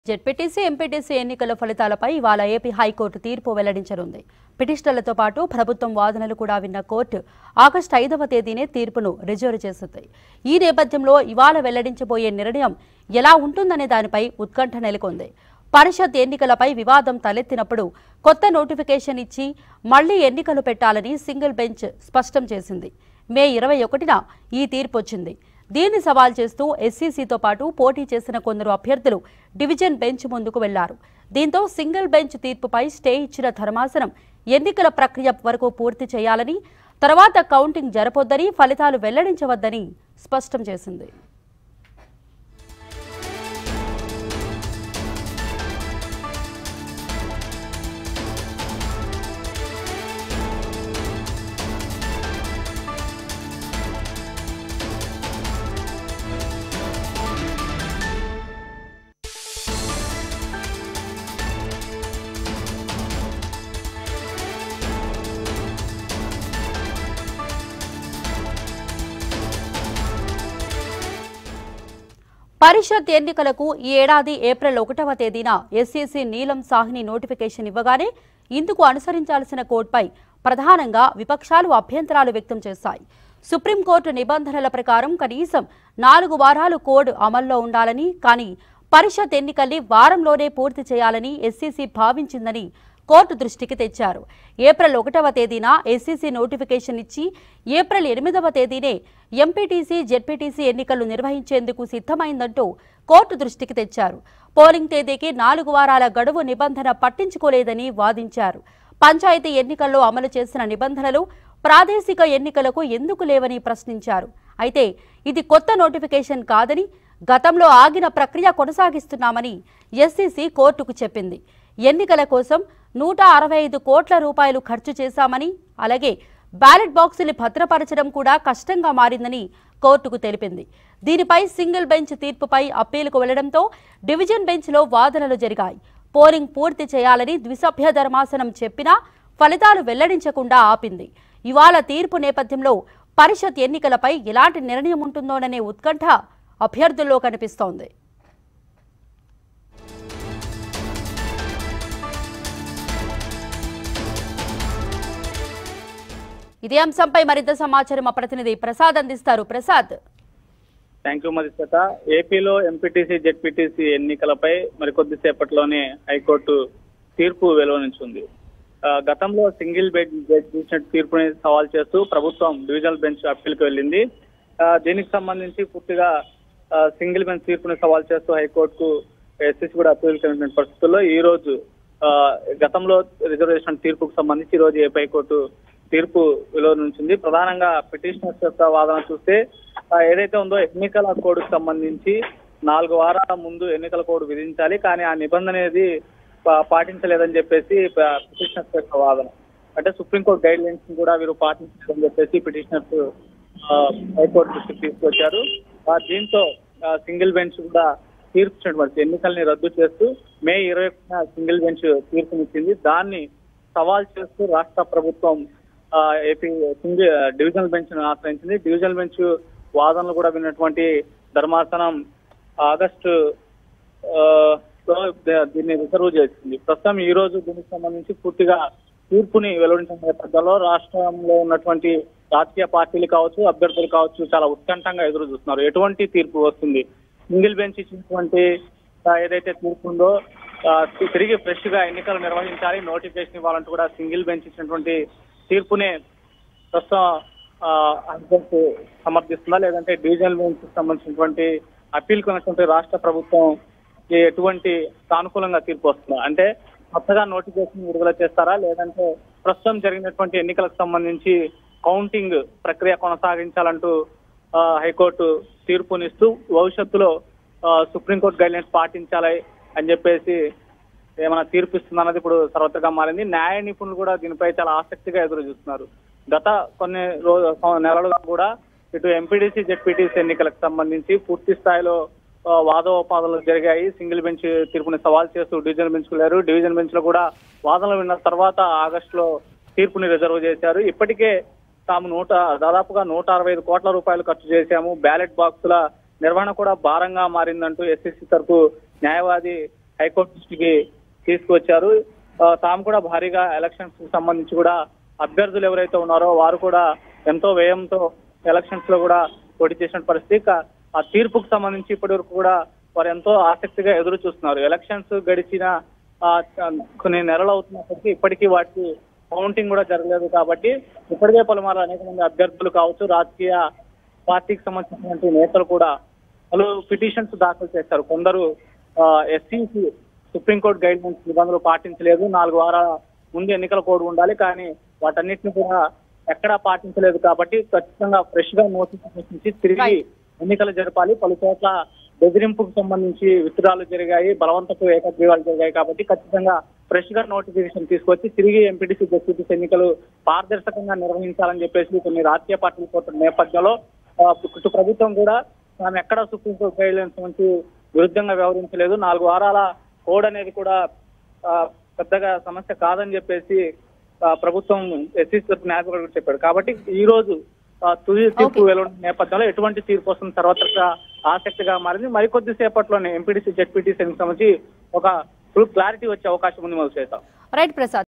ZPTC MPTC ఎన్నికల ఫలితాలపై ఇవాళ ఏపీ హైకోర్టు తీర్పు వెల్లడించనుంది పిటిషనర్లతో పాటు ప్రభుత్వం వాదనలు కూడా విన్న కోర్టు ఆగస్టు ఐదవ తేదీనే తీర్పును రిజర్వ్ చేసింది ఈ నేపథ్యంలో ఇవాళ వెల్లడించబోయే నిర్ణయం ఎలా ఉంటుందనే దానిపై ఉత్కంఠ నెలకొంది పరిషత్ ఎన్నికలపై వివాదం తలెత్తినప్పుడు కొత్త నోటిఫికేషన్ ఇచ్చి మళ్లీ ఎన్నికలు పెట్టాలని సింగిల్ బెంచ్ స్పష్టం చేసింది మే ఇరవై ఒకటిన ఈ తీర్పు వచ్చింది దీన్ని సవాల్ చేస్తూ ఎస్సీసీతో పాటు పోటీ చేసిన కొందరు అభ్యర్థులు డివిజన్ బెంచ్ ముందుకు వెళ్లారు దీంతో సింగిల్ బెంచ్ తీర్పుపై స్టే ఇచ్చిన ధర్మాసనం ఎన్నికల ప్రక్రియ వరకు పూర్తి చేయాలని తర్వాత కౌంటింగ్ జరపొద్దని ఫలితాలు వెల్లడించవద్దని స్పష్టం చేసింది పరిషత్ ఎన్నికలకు ఈ ఏడాది ఏప్రిల్ ఒకటవ తేదీన ఎస్సీసీ నీలం సాహ్ని నోటిఫికేషన్ ఇవ్వగానే ఇందుకు అనుసరించాల్సిన కోడ్పై ప్రధానంగా విపక్షాలు అభ్యంతరాలు వ్యక్తం చేశాయి సుప్రీంకోర్టు నిబంధనల ప్రకారం కనీసం నాలుగు వారాలు కోడ్ అమల్లో ఉండాలని కానీ పరిషత్ ఎన్నికల్ని వారంలోనే పూర్తి చేయాలని ఎస్సీసీ భావించిందని కోర్టు దృష్టికి తెచ్చారు ఏప్రిల్ ఒకటవ తేదీన ఎస్సీసీ నోటిఫికేషన్ ఇచ్చి ఏప్రిల్ ఎనిమిదవ తేదీనే ఎంపీటీసీ జెడ్పీటీసీ ఎన్నికలు నిర్వహించేందుకు సిద్ధమైందంటూ కోర్టు దృష్టికి తెచ్చారు పోలింగ్ తేదీకి నాలుగు వారాల గడువు నిబంధన పట్టించుకోలేదని వాదించారు పంచాయతీ ఎన్నికల్లో అమలు చేసిన నిబంధనలు ప్రాదేశిక ఎన్నికలకు ఎందుకు లేవని ప్రశ్నించారు అయితే ఇది కొత్త నోటిఫికేషన్ కాదని గతంలో ఆగిన ప్రక్రియ కొనసాగిస్తున్నామని ఎస్సీసీ కోర్టుకు చెప్పింది ఎన్నికల కోసం నూట అరవై ఐదు కోట్ల రూపాయలు ఖర్చు చేశామని అలాగే బ్యాలెట్ బాక్సులు భద్రపరచడం కూడా కష్టంగా మారిందని కోర్టుకు తెలిపింది దీనిపై సింగిల్ బెంచ్ తీర్పుపై అప్పీలుకు వెళ్లడంతో డివిజన్ బెంచ్లో వాదనలు జరిగాయి పోలింగ్ పూర్తి చేయాలని ద్విసభ్య ధర్మాసనం చెప్పినా ఫలితాలు వెల్లడించకుండా ఆపింది ఇవాళ తీర్పు నేపథ్యంలో పరిషత్ ఎన్నికలపై ఎలాంటి నిర్ణయం ఉంటుందోననే ఉత్కంఠ అభ్యర్థుల్లో కనిపిస్తోంది ఇదే అంశంపై మరింత సమాచారం మా ప్రతినిధి ప్రసాద్ అందిస్తారు ప్రసాద్ థ్యాంక్ యూ మదిశ్వత ఏపీలో ఎంపీటీసీ జెడ్పీటీసీ ఎన్నికలపై మరి కొద్దిసేపట్లోనే హైకోర్టు తీర్పు వెలువరించింది ఆ, గతంలో సింగిల్ బెడ్ జడ్జి ఇచ్చిన తీర్పుని సవాల్ చేస్తూ ప్రభుత్వం డివిజనల్ బెంచ్ అప్పీల్కి వెళ్ళింది ఆ, దీనికి సంబంధించి పూర్తిగా ఆ, సింగిల్ బెంచ్ తీర్పుని సవాల్ చేస్తూ హైకోర్టుకు ఎస్ఎస్సీ కూడా అప్పీల్కి వెళ్ళిన పరిస్థితుల్లో ఈ రోజు ఆ, గతంలో రిజర్వేషన్ తీర్పుకు సంబంధించి ఈ రోజు ఏపీ హైకోర్టు తీర్పు వెలువరించింది ప్రధానంగా పిటిషనర్స్ యొక్క వాదన చూస్తే ఆ, ఏదైతే ఉందో ఎన్నికల కోడ్కు సంబంధించి నాలుగు వారాల ముందు ఎన్నికల కోడ్ విధించాలి కానీ ఆ నిబంధన అనేది పా- పాటించలేదని చెప్పేసి ప- పిటిషనర్స్ యొక్క వాదన అంటే సుప్రీంకోర్టు గైడ్ లైన్స్ కూడా వీరు పాటించలేదని చెప్పేసి పిటిషనర్స్ ఆ, హైకోర్టు దృష్టికి తీసుకొచ్చారు ఆ, దీంతో ఆ, సింగిల్ బెంచ్ కూడా తీర్పు ఇచ్చినటువంటి ఎన్నికల్ని రద్దు చేస్తూ మే ఇరవై ఒకటిన సింగిల్ బెంచ్ తీర్పునిచ్చింది దాన్ని సవాల్ చేస్తూ రాష్ట్ర ప్రభుత్వం ఆ, ఏపీ సింగిల్ డివిజనల్ బెంచ్ ను ఆశ్రయించింది డివిజనల్ బెంచ్ వాదనలు కూడా విన్నటువంటి ధర్మాసనం ఆగస్టు ఆ, లో ద- దీన్ని రిజర్వ్ చేసింది ప్రస్తుతం ఈ రోజు దీనికి సంబంధించి పూర్తిగా తీర్పుని వెలువరించిన నేపథ్యంలో రాష్ట్రంలో ఉన్నటువంటి రాజకీయ పార్టీలు కావచ్చు అభ్యర్థులు కావచ్చు చాలా ఉత్కంఠంగా ఎదురు చూస్తున్నారు ఎటువంటి తీర్పు వస్తుంది సింగిల్ బెంచ్ ఇచ్చినటువంటి ఆ, ఏదైతే తీర్పు ఉందో ఆ, తి- తిరిగి ఫ్రెష్ గా ఎన్నికలు నిర్వహించాలి నోటిఫికేషన్ ఇవ్వాలంటూ కూడా సింగిల్ బెంచ్ ఇచ్చినటువంటి తీర్పునే ప్రస్తుతం ఆ, హైకోర్టు సమర్థిస్తుందా లేదంటే డివిజనల్ బెంచ్ సంబంధించినటువంటి అప్పీల్ కొన్నటువంటి రాష్ట్ర ప్రభుత్వం ఈ ఎటువంటి సానుకూలంగా తీర్పు వస్తుందా అంటే కొత్తగా నోటిఫికేషన్ విడుదల చేస్తారా లేదంటే ప్రస్తుతం జరిగినటువంటి ఎన్నికలకు సంబంధించి కౌంటింగ్ ప్రక్రియ కొనసాగించాలంటూ ఆ, హైకోర్టు తీర్పునిస్తూ భవిష్యత్తులో ఆ, సుప్రీంకోర్టు గైడ్లైన్స్ పాటించాలి అని చెప్పేసి ఏమైనా తీర్పు ఇస్తుందన్నది ఇప్పుడు సర్వత్రగా మారింది న్యాయ నిపుణులు కూడా దీనిపై చాలా ఆసక్తిగా ఎదురు చూస్తున్నారు గత కొన్ని రోజు నెలలుగా కూడా ఇటు ఎంపీడీసీ జెడ్పీటీసీ ఎన్నికలకు సంబంధించి పూర్తి స్థాయిలో ఆ, వాదోపవాదాలు జరిగాయి సింగిల్ బెంచ్ తీర్పుని సవాల్ చేస్తూ డివిజన్ బెంచ్ వెళ్ళారు డివిజన్ బెంచ్ లో కూడా వాదనలు విన్న తర్వాత ఆగస్టు లో తీర్పుని రిజర్వ్ చేశారు ఇప్పటికే తాము నూట దాదాపుగా నూట అరవై ఐదు కోట్ల రూపాయలు ఖర్చు చేశాము బ్యాలెట్ బాక్సుల నిర్వహణ కూడా భారంగా మారిందంటూ ఎస్ఎస్సీ తరఫు న్యాయవాది హైకోర్టు దృష్టికి తీసుకువచ్చారు ఆ, తాము కూడా భారీగా ఎలక్షన్స్ కి సంబంధించి కూడా అభ్యర్థులు ఎవరైతే ఉన్నారో వారు కూడా ఎంతో వ్యయంతో ఎలక్షన్స్ లో కూడా పోటీ చేసిన పరిస్థితి కా- ఆ తీర్పుకు సంబంధించి ఇప్పటి వరకు కూడా వారు ఎంతో ఆసక్తిగా ఎదురు చూస్తున్నారు ఎలక్షన్స్ గడిచిన ఆ, కొన్ని నెలలు అవుతున్నప్పటికీ ఇప్పటికీ వాటికి కౌంటింగ్ కూడా జరగలేదు కాబట్టి ఇప్పటికే పలుమార్లు అనేక మంది అభ్యర్థులు కావచ్చు రాజకీయ పార్టీకి సంబంధించినటువంటి నేతలు కూడా పలు పిటిషన్స్ దాఖలు చేశారు కొందరు ఎస్సీసీ సుప్రీంకోర్టు గైడ్ లైన్స్ నిబంధనలు పాటించలేదు నాలుగు వారాల ముందు ఎన్నికల కోడ్ ఉండాలి కానీ వాటన్నిటిని కూడా ఎక్కడా పాటించలేదు కాబట్టి ఖచ్చితంగా ఫ్రెష్ గా నోటిఫికేషన్ ఇచ్చి తిరిగి Right. ఎన్నికలు జరపాలి పలు చోట్ల బెదిరింపుకు సంబంధించి విత్డ్రాలు జరిగాయి బలవంతపు ఏకగ్రీవాలు జరిగాయి కాబట్టి ఖచ్చితంగా ఫ్రెష్ గా నోటిఫికేషన్ తీసుకొచ్చి తిరిగి ఎంపీటీసీ జడ్పీటీసీ ఎన్నికలు పారదర్శకంగా నిర్వహించాలని చెప్పేసి కొన్ని రాజకీయ పార్టీలు కోరుతున్న నేపథ్యంలో ఆ, ఇటు ప్రభుత్వం కూడా తాము ఎక్కడ సుప్రీంకోర్టు గైడ్ లైన్స్ నుంచి విరుద్ధంగా వ్యవహరించలేదు నాలుగు వారాల కోడ్ అనేది కూడా ఆ, పెద్దగా సమస్య కాదని చెప్పేసి ఆ, ప్రభుత్వం ఎస్సీ న్యాయపరుడు చెప్పాడు కాబట్టి ఈ రోజు ఆ, తుది తీర్పు Okay. వెలువడిన నేపథ్యంలో ఎటువంటి తీర్పు వస్తుంది తర్వాత ఆసక్తిగా మారింది మరికొద్ది సేపట్లోనే ఎంపీటీసీ జెడ్పీటీసీ సంబంధించి ఒక ఫుల్ క్లారిటీ వచ్చే అవకాశం ఉంది మొదలు చేద్దాం రైట్ ప్రసాద్